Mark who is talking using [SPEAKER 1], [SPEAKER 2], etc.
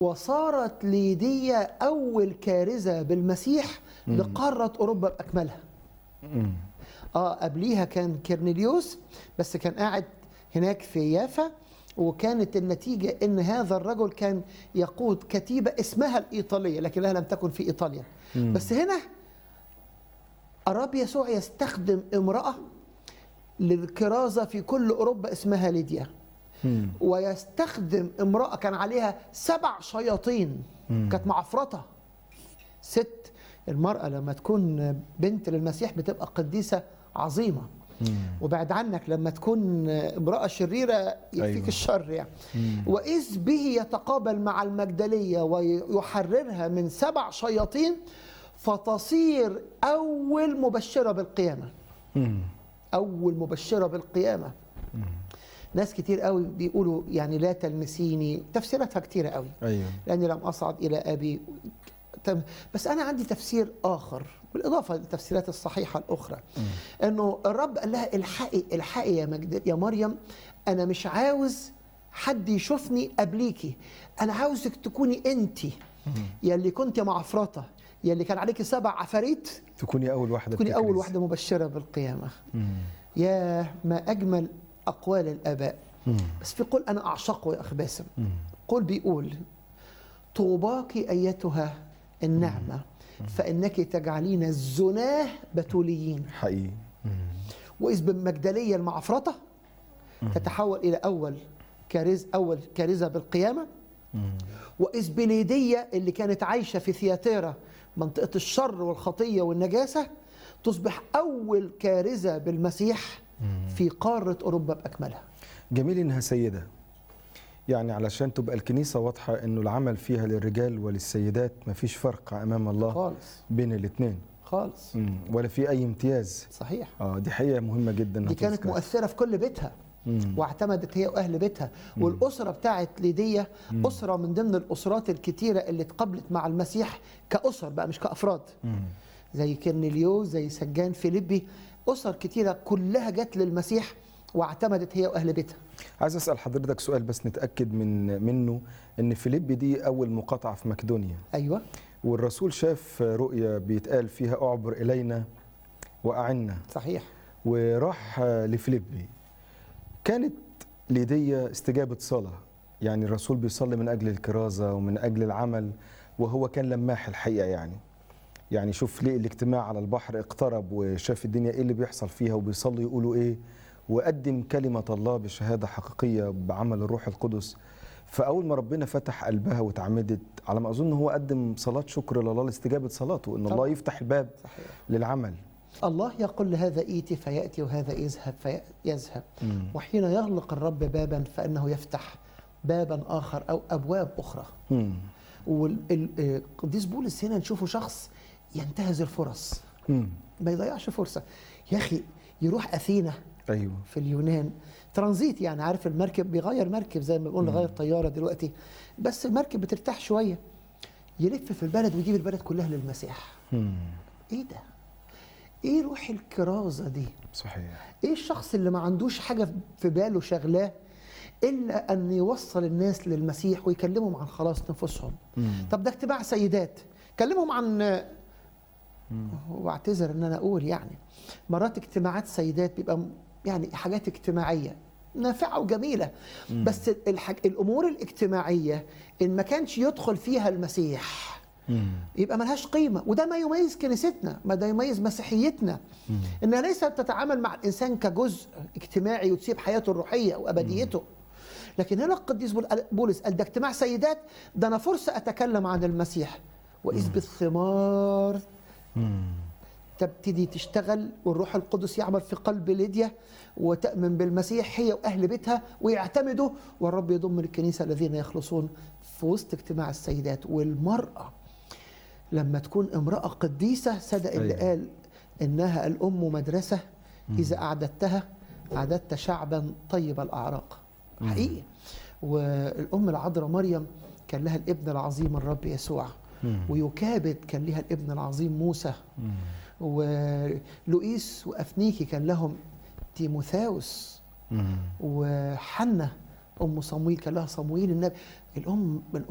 [SPEAKER 1] وصارت ليدية أول كارثة بالمسيح لقارة أوروبا بأكملها
[SPEAKER 2] مم.
[SPEAKER 1] اه قبليها كان كيرنيليوس بس كان قاعد هناك في يافا وكانت النتيجة ان هذا الرجل كان يقود كتيبة اسمها الإيطالية لكنها لم تكن في إيطاليا
[SPEAKER 2] مم.
[SPEAKER 1] بس هنا أراب يسوع يستخدم امرأة للكرازة في كل أوروبا اسمها ليديا
[SPEAKER 2] مم.
[SPEAKER 1] ويستخدم امرأة كان عليها سبع شياطين
[SPEAKER 2] مم.
[SPEAKER 1] كانت معفرطة ست المرأة لما تكون بنت للمسيح بتبقى قديسة عظيمة
[SPEAKER 2] مم.
[SPEAKER 1] وبعد عنك لما تكون امرأة شريرة يكفيك
[SPEAKER 2] أيوة.
[SPEAKER 1] الشر يعني
[SPEAKER 2] مم.
[SPEAKER 1] وإذ به يتقابل مع المجدلية ويحررها من سبع شياطين فتصير أول مبشرة بالقيامة
[SPEAKER 2] مم.
[SPEAKER 1] أول مبشرة بالقيامة ناس كتير قوي بيقولوا يعني لا تلمسيني تفسيراتها كتيرة قوي
[SPEAKER 2] ايوه
[SPEAKER 1] لأني لم أصعد إلى أبي تم- بس أنا عندي تفسير آخر بالإضافة للتفسيرات الصحيحة الأخرى إنه الرب قال لها الحقي الحقي يا مجد يا مريم أنا مش عاوز حد يشوفني قبليكي أنا عاوزك تكوني أنت يلي كنت معفرطة يلي كان عليكي سبع عفاريت
[SPEAKER 2] تكوني اول واحده
[SPEAKER 1] تكوني أول
[SPEAKER 2] بتكرز.
[SPEAKER 1] واحدة مبشرة بالقيامة
[SPEAKER 2] مم.
[SPEAKER 1] يا ما أجمل أقوال الآباء
[SPEAKER 2] مم.
[SPEAKER 1] بس في قول أنا أعشقه يا أخ باسم
[SPEAKER 2] مم.
[SPEAKER 1] قول بيقول طوباك أيتها النعمة فإنك تجعلين الزناه بتوليين
[SPEAKER 2] حقيقي مم.
[SPEAKER 1] وإذ بمجدلية المعفرطة تتحول إلى أول كارث أول كارثة بالقيامة
[SPEAKER 2] مم.
[SPEAKER 1] وإذ بليدية اللي كانت عايشة في ثياتيرا منطقة الشر والخطية والنجاسة تصبح أول كارثة بالمسيح في قارة أوروبا بأكملها
[SPEAKER 2] جميل انها سيده يعني علشان تبقى الكنيسه واضحه انه العمل فيها للرجال وللسيدات مفيش فرق امام الله
[SPEAKER 1] خالص
[SPEAKER 2] بين الاثنين
[SPEAKER 1] خالص
[SPEAKER 2] ولا في اي امتياز
[SPEAKER 1] صحيح
[SPEAKER 2] اه دي حقيقه مهمه جدا إنها
[SPEAKER 1] دي كانت
[SPEAKER 2] تذكر.
[SPEAKER 1] مؤثرة في كل بيتها
[SPEAKER 2] مم.
[SPEAKER 1] واعتمدت هي واهل بيتها والاسره بتاعت ليديا اسره من ضمن الاسرات الكتيره اللي اتقابلت مع المسيح كاسر بقى مش كافراد
[SPEAKER 2] مم.
[SPEAKER 1] زي كرنيليو زي سجان فيليبي اسر كتيره كلها جت للمسيح واعتمدت هي واهل بيتها
[SPEAKER 2] عايز اسال حضرتك سؤال بس نتاكد من منه ان فيليب دي اول مقاطعه في مقدونيا
[SPEAKER 1] ايوه
[SPEAKER 2] والرسول شاف رؤيا بيتقال فيها اعبر الينا واعنا
[SPEAKER 1] صحيح
[SPEAKER 2] وراح لفيليبي كانت ليدية استجابة صلاة يعني الرسول بيصلي من أجل الكرازة ومن أجل العمل وهو كان لماح الحقيقة يعني يعني شوف ليه الاجتماع على البحر اقترب وشاف الدنيا ايه اللي بيحصل فيها وبيصلي يقولوا ايه وقدم كلمة الله بشهادة حقيقية بعمل الروح القدس فأول ما ربنا فتح قلبها واتعمدت على ما أظن هو قدم صلاة شكر لله لاستجابة صلاته إن الله
[SPEAKER 1] طبعا.
[SPEAKER 2] يفتح الباب
[SPEAKER 1] صحيح
[SPEAKER 2] للعمل
[SPEAKER 1] الله يقول لهذا ايتي فياتي وهذا يذهب فيذهب
[SPEAKER 2] مم.
[SPEAKER 1] وحين يغلق الرب بابا فانه يفتح بابا اخر او ابواب اخرى
[SPEAKER 2] مم.
[SPEAKER 1] والقديس بولس هنا نشوفه شخص ينتهز الفرص
[SPEAKER 2] مم.
[SPEAKER 1] ما يضيعش فرصه يا اخي يروح اثينا
[SPEAKER 2] أيوه
[SPEAKER 1] في اليونان ترانزيت يعني عارف المركب بيغير مركب زي ما بنقول غير طياره دلوقتي بس المركب بترتاح شويه يلف في البلد ويجيب البلد كلها للمسيح
[SPEAKER 2] مم.
[SPEAKER 1] ايه ده ايه روح الكرازه دي
[SPEAKER 2] صحيح
[SPEAKER 1] ايه الشخص اللي ما عندوش حاجه في باله شغلاه الا ان يوصل الناس للمسيح ويكلمهم عن خلاص نفوسهم
[SPEAKER 2] مم.
[SPEAKER 1] طب ده اجتماع سيدات كلمهم عن واعتذر ان انا اقول يعني مرات اجتماعات سيدات بيبقى م- يعني حاجات اجتماعيه نافعه وجميله بس الحاج... الامور الاجتماعيه ان ما كانش يدخل فيها المسيح
[SPEAKER 2] مم.
[SPEAKER 1] يبقى ملهاش قيمة وده ما يميز كنيستنا ما ده يميز مسيحيتنا إنها ليست تتعامل مع الإنسان كجزء اجتماعي وتسيب حياته الروحية وأبديته لكن هنا القديس بول- بولس قال ده اجتماع سيدات ده أنا فرصة أتكلم عن المسيح وإذ بالثمار
[SPEAKER 2] مم.
[SPEAKER 1] تبتدي تشتغل والروح القدس يعمل في قلب ليديا وتأمن بالمسيح هي وأهل بيتها ويعتمدوا والرب يضم الكنيسة الذين يخلصون في وسط اجتماع السيدات والمرأة لما تكون امرأة قديسة صدق اللي
[SPEAKER 2] أيوة.
[SPEAKER 1] قال إنها الأم مدرسة إذا أعددتها أعددت شعبا طيب الأعراق حقيقي والأم العذراء مريم كان لها الابن العظيم الرب يسوع
[SPEAKER 2] مم.
[SPEAKER 1] ويكابد كان لها الابن العظيم موسى
[SPEAKER 2] مم.
[SPEAKER 1] ولوئيس وافنيكي كان لهم تيموثاوس
[SPEAKER 2] مم.
[SPEAKER 1] وحنة ام صمويل كان لها صمويل النبي الام